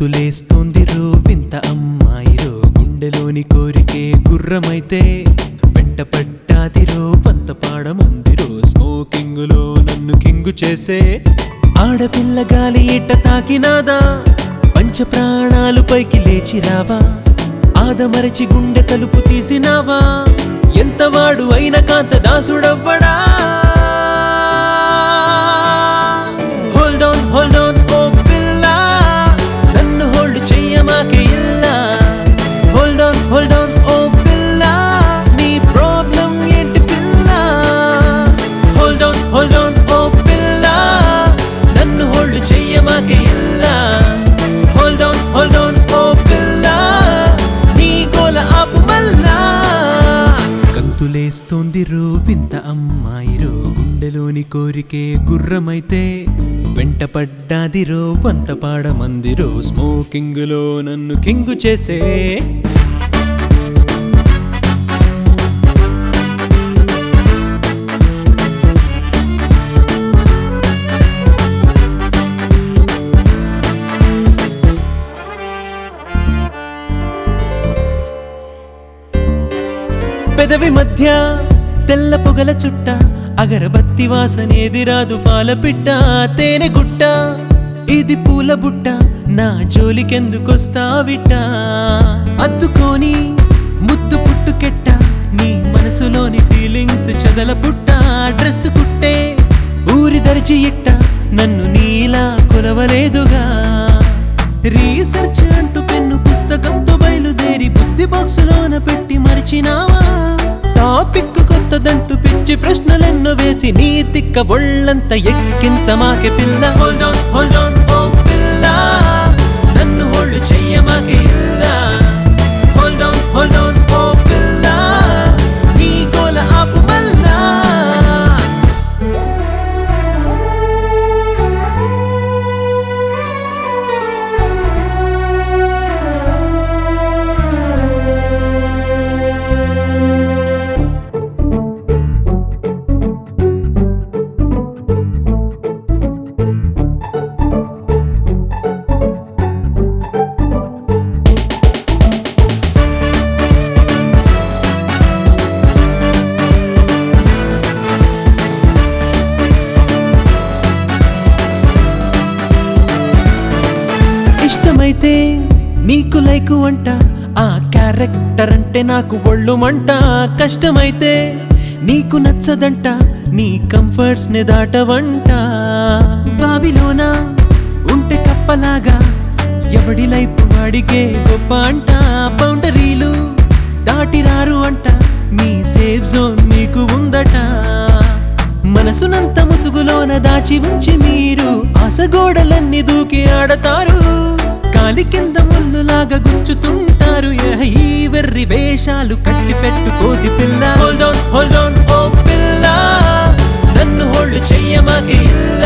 గంతులేస్తోంది రో వింత అమ్మాయిరో గుండెలోని కోరికే గుర్రమైతే వెంట పడ్డాదిరో వంత పాడమందిరో స్మోకింగులో నన్ను కింగు చేసే ఆడపిల్ల గాలి ఇట్ట తాకినాదా పంచ ప్రాణాలు పైకి లేచి రావా ఆదమరచి గుండె తలుపు తీసినావా ఎంతవాడు అయిన కాంత దాసుడవ్వడా హోల్డ్ ఆన్ హోల్డ్ ఆన్ ఓ పిల్ల నన్ను హోల్డ్ చెయ్యమాకే ఇల్లా హోల్డ్ ఆన్ హోల్డ్ ఆన్ ఓ పిల్ల నీ ప్రాబ్లం ఏంటి పిల్ల హోల్డ్ ఆన్ హోల్డ్ ఆన్ ఓ పిల్ల నన్ను హోల్డ్ చెయ్యమాకే ఇల్లా హోల్డ్ ఆన్ హోల్డ్ ఆన్ ఓ పిల్ల నీ గోల ఆపు మల్లా గంతులేస్తోంది రో వింత అమ్మాయిరో గుండెలోని కోరికే గుర్రమైతే వెంట పడ్డాదిరో వంత పాడమందిరో స్మోకింగులో నన్ను కింగు చేసే పెదవి మధ్య తెల్ల పొగల చుట్ట అగరబత్తి వాసనేది రాదు పాల పిట్ట తేనె గుట్ట ఇది పూల బుట్ట నా జోలికెందుకొస్తావిట అద్దుకొని ముద్దు పుట్టుకెట్ట నీ మనసులోని ఫీలింగ్స్ చదల పుట్ట డ్రెస్ కుట్టే ఊరి దర్జి ఇట్ట నన్ను నీలా కొలవలేదుగా రీసెర్చ్ అంటూ పెన్ను పుస్తకంతో బయలుదేరి బుద్ధి బాక్సులోన పెట్టి మరిచినావా టాపిక్ కొత్తదంటూ పిచ్చి ప్రశ్నలెన్నో వేసి నీ తిక్క ఒళ్ళంత ఎక్కించమాకే పిల్ల హోల్డ్ ఆన్ హోల్డ్ ఆన్ ఓ పిల్ల నన్ను హోల్డ్ చెయ్యమాకే ఇల్ల హోల్డ్ ఆన్ హోల్డ్ ఆన్ ఓ పిల్ల నీ గోల ఆపు మల్లా ఇష్టమైతే నీకు లైకు అంట ఆ క్యారెక్టర్ అంటే నాకు ఒళ్ళు మంట కష్టమైతే నీకు నచ్చదంట నీ కంఫర్ట్స్ ని దాటవంట బావిలోన ఉంటే కప్పలాగా ఎవడి లైఫ్ వాడికే గొప్ప అంట బౌండరీలు దాటిరారు అంట మీ సేఫ్ జోన్ మీకు ఉందట మనసునంత ముసుగులోన దాచి ఉంచి మీరు ఆసగోడలన్నీ దూకి ఆడతారు కాలి కింద ముల్లులాగా గుచ్చుతుంటారు ఎహ, ఈ వెర్రి వేషాలు కట్టి పెట్టుకోది పిల్ల హోల్డ్ ఆన్ హోల్డ్ ఆన్ ఓ పిల్ల నన్ను హోల్డ్ చెయ్యమాకే ఇల్ల